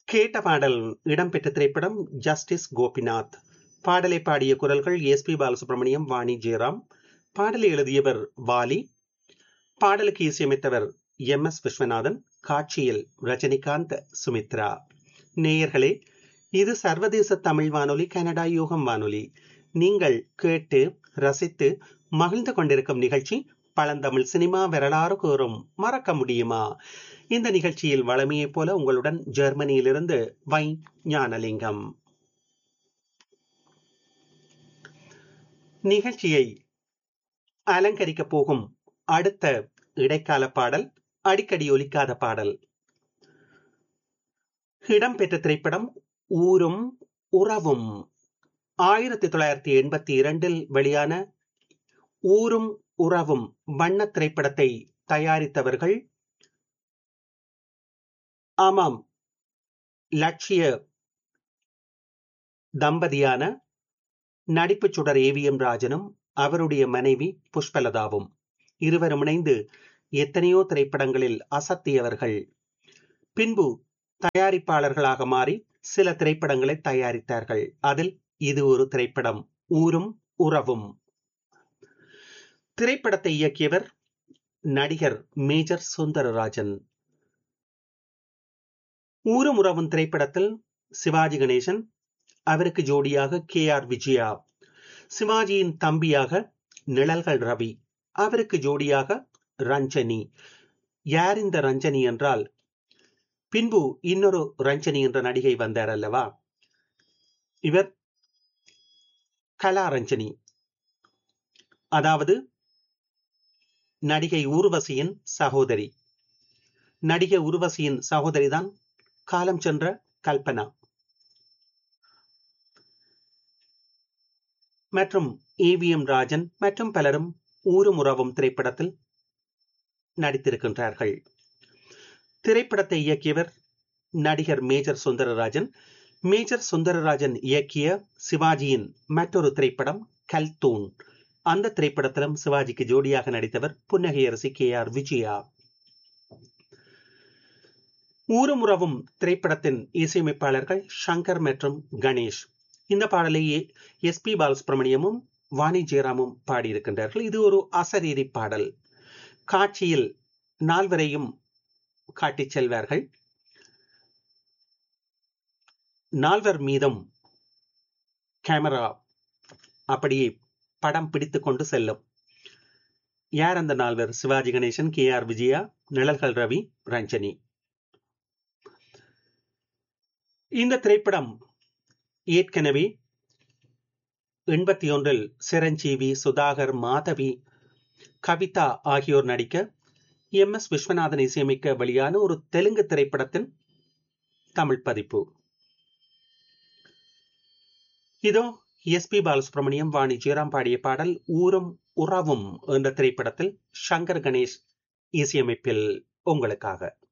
கேட்ட பாடல் இடம்பெற்ற திரைப்படம் ஜஸ்டிஸ் கோபிநாத் பாடலை பாடிய குரல்கள் எஸ் பி பாலசுப்ரமணியம் வாணி ஜெயராம் பாடலை எழுதியவர் வாலி பாடலுக்கு இசையமைத்தவர் எம் எஸ் விஸ்வநாதன் காட்சியில் ரஜினிகாந்த் சுமித்ரா நேயர்களே இது சர்வதேச தமிழ் வானொலி கனடா யோகம் வானொலி நீங்கள் கேட்டு ரசித்து மகிழ்ந்து கொண்டிருக்கும் நிகழ்ச்சி பழந்தமிழ் சினிமா வரலாறு கூறும் மறக்க முடியுமா இந்த நிகழ்ச்சியில் வளமையைப் போல உங்களுடன் ஜெர்மனியிலிருந்து வை ஞானலிங்கம் நிகழ்ச்சியை அலங்கரிக்க போகும் அடுத்த இடைக்கால பாடல் அடிக்கடி ஒலிக்காத பாடல் இடம்பெற்ற திரைப்படம் ஊரும் உறவும் ஆயிரத்தி தொள்ளாயிரத்தி எண்பத்தி இரண்டில் வெளியான ஊரும் உறவும் வண்ண திரைப்படத்தை தயாரித்தவர்கள் ஆமாம் லட்சிய தம்பதியான நடிப்பு சுடர் ஏவிஎம் ராஜனும் அவருடைய மனைவி புஷ்பலதாவும் இருவரும் இணைந்து எத்தனையோ திரைப்படங்களில் அசத்தியவர்கள் பின்பு தயாரிப்பாளர்களாக மாறி சில திரைப்படங்களை தயாரித்தார்கள் அதில் இது ஒரு திரைப்படம் ஊரும் உறவும் திரைப்படத்தை இயக்கியவர் நடிகர் மேஜர் சுந்தரராஜன் ஊரும் உறவும் திரைப்படத்தில் சிவாஜி கணேசன் அவருக்கு ஜோடியாக கே ஆர் விஜயா சிவாஜியின் தம்பியாக நிழல்கள் ரவி அவருக்கு ஜோடியாக ரஞ்சனி யார் இந்த ரஞ்சனி என்றால் பின்பு இன்னொரு ரஞ்சனி என்ற நடிகை வந்தார் அல்லவா இவர் கலா ரஞ்சனி அதாவது நடிகை ஊர்வசியின் சகோதரி நடிகை ஊர்வசியின் சகோதரிதான் காலம் சென்ற கல்பனா மற்றும் ஏவிஎம் ராஜன் மற்றும் பலரும் ஊரும் உறவும் திரைப்படத்தில் நடித்திருக்கின்றார்கள் திரைப்படத்தை இயக்கியவர் நடிகர் மேஜர் சுந்தரராஜன் மேஜர் சுந்தரராஜன் இயக்கிய சிவாஜியின் மற்றொரு திரைப்படம் கல்தூன் அந்த திரைப்படத்திலும் சிவாஜிக்கு ஜோடியாக நடித்தவர் புன்னகையரசி கே ஆர் விஜயா ஊரும் உறவும் திரைப்படத்தின் இசையமைப்பாளர்கள் சங்கர் மற்றும் கணேஷ் இந்த பாடலை எஸ் பி பாலசுப்ரமணியமும் வாணி ஜெயராமும் பாடியிருக்கின்றார்கள் இது ஒரு அசரீரி பாடல் காட்சியில் நால்வரையும் காட்டிச் செல்வார்கள் நால்வர் மீதும் கேமரா அப்படியே படம் பிடித்துக் கொண்டு செல்லும் யார் அந்த நால்வர் சிவாஜி கணேசன் கே ஆர் விஜயா நிழல்கள் ரவி ரஞ்சனி இந்த திரைப்படம் ஏற்கனவே எண்பத்தி ஒன்றில் சிரஞ்சீவி சுதாகர் மாதவி கவிதா ஆகியோர் நடிக்க எம் எஸ் விஸ்வநாதன் இசையமைக்க வெளியான ஒரு தெலுங்கு திரைப்படத்தின் தமிழ் பதிப்பு இதோ எஸ் பி பாலசுப்ரமணியம் வாணி ஜெயராம் பாடிய பாடல் ஊரும் உறவும் என்ற திரைப்படத்தில் சங்கர் கணேஷ் இசையமைப்பில் உங்களுக்காக